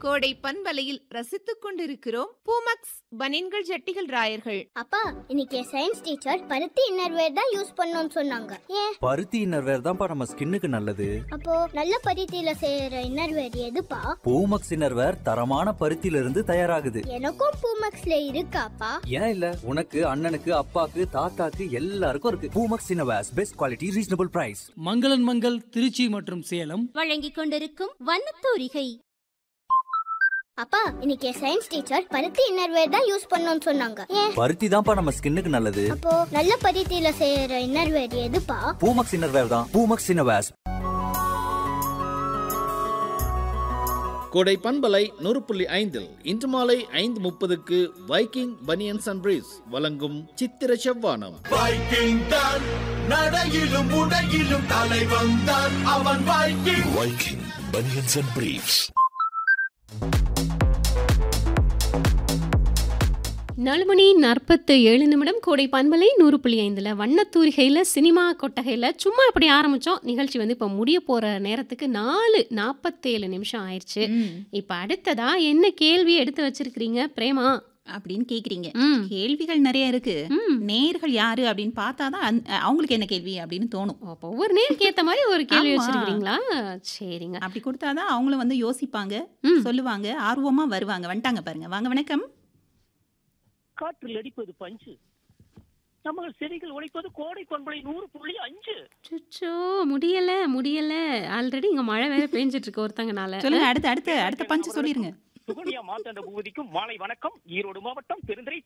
கோடை பண்பலையில் ரசித்துக் கொண்டிருக்கிறோம் பூமக்ஸ் பனின்கள் ஜட்டிகள் ராயர்கள் அப்பா இன்னைக்கு சயின்ஸ் டீச்சர் பருத்தி இன்னர்வேர் தான் யூஸ் பண்ணணும்னு சொன்னாங்க ஏன் பருத்தி இன்னர்வேர் தான்ப்பா நம்ம ஸ்கின்னுக்கு நல்லது அப்போ நல்ல பருத்தியில செய்யற இன்னர்வேர் எதுப்பா பூமக்ஸ் இன்னர்வேர் தரமான பருத்தியில இருந்து தயாராகுது எனக்கும் பூமக்ஸ்ல இருக்காப்பா ஏன் இல்ல உனக்கு அண்ணனுக்கு அப்பாக்கு தாத்தாக்கு எல்லாருக்கும் இருக்கு Poomex innerwears best quality reasonable price மங்களன் மங்கள் திருச்சி மற்றும் சேலம் வழங்கிக் கொண்டிருக்கும் வண்ணத்தூரிகை அப்பா இன்னைக்கு சயின்ஸ் டீச்சர் பருத்தி இன்னர்வேர் தான் யூஸ் பண்ணணும்னு சொன்னாங்க ஏன் பருத்தி தான்ப்பா நம்ம ஸ்கின்னுக்கு நல்லது அப்போ நல்ல பருத்தியில செய்யற இன்னர்வேர் எதுப்பா பூமக்ஸ் இன்னர்வேர் தான் பூமக்ஸ் இன்னர்வேர்ஸ் கோடை பண்பலை நூறு புள்ளி ஐந்தில் இன்று மாலை ஐந்து முப்பதுக்கு வைக்கிங் பனியன்ஸ் அண்ட் பிரீஸ் வழங்கும் சித்திர செவ்வானம் வைக்கிங் தான் நடையிலும் உடையிலும் தலைவன் தான் அவன் Viking Viking banians and briefs நாலு மணி நாற்பத்து ஏழு நிமிடம் கோடை பண்பலை நூறு புள்ளி ஐந்தில் வண்ணத்தூரிகையில் சினிமா கொட்டகையில் சும்மா அப்படி ஆரம்பித்தோம் நிகழ்ச்சி வந்து இப்போ முடிய போகிற நேரத்துக்கு நாலு நாற்பத்தேழு நிமிஷம் ஆயிடுச்சு இப்போ அடுத்ததா என்ன கேள்வி எடுத்து வச்சிருக்கிறீங்க பிரேமா அப்படின்னு கேக்குறீங்க ம் கேள்விகள் நிறைய இருக்கு ம் நேர்கள் யாரு அப்படின்னு பார்த்தாதான் அந்த- அவங்களுக்கு என்ன கேள்வி அப்படின்னு தோணும் அப்போ ஒவ்வொரு நேருக்கு ஏற்ற மாதிரி ஒரு கேள்வி ஆமா. வச்சிருக்கிறீங்களா சரிங்க அப்படி கொடுத்தாதான் அவங்களும் வந்து யோசிப்பாங்க ம் சொல்லுவாங்க ஆர்வமா வருவாங்க வந்துட்டாங்க பாருங்க வாங்க வணக்கம் காற்றில் அடிப்பது பஞ்சு நம்ம செடிகள் உழைப்பது கோடை பண்பலை நூறு புள்ளி அஞ்சு சுச்சோ முடியல முடியல ஆல்ரெடி இங்க மழை வேற பெஞ்சிட்டு இருக்கு ஒருத்தங்கனால சொல்லுங்க அடுத்து அடுத்து அடுத்த பஞ்சு சொல்லிருங்க சுகன்யா மாத்தாண்ட பூபதிக்கும் மாலை வணக்கம் ஈரோடு மாவட்டம் பெருந்துறை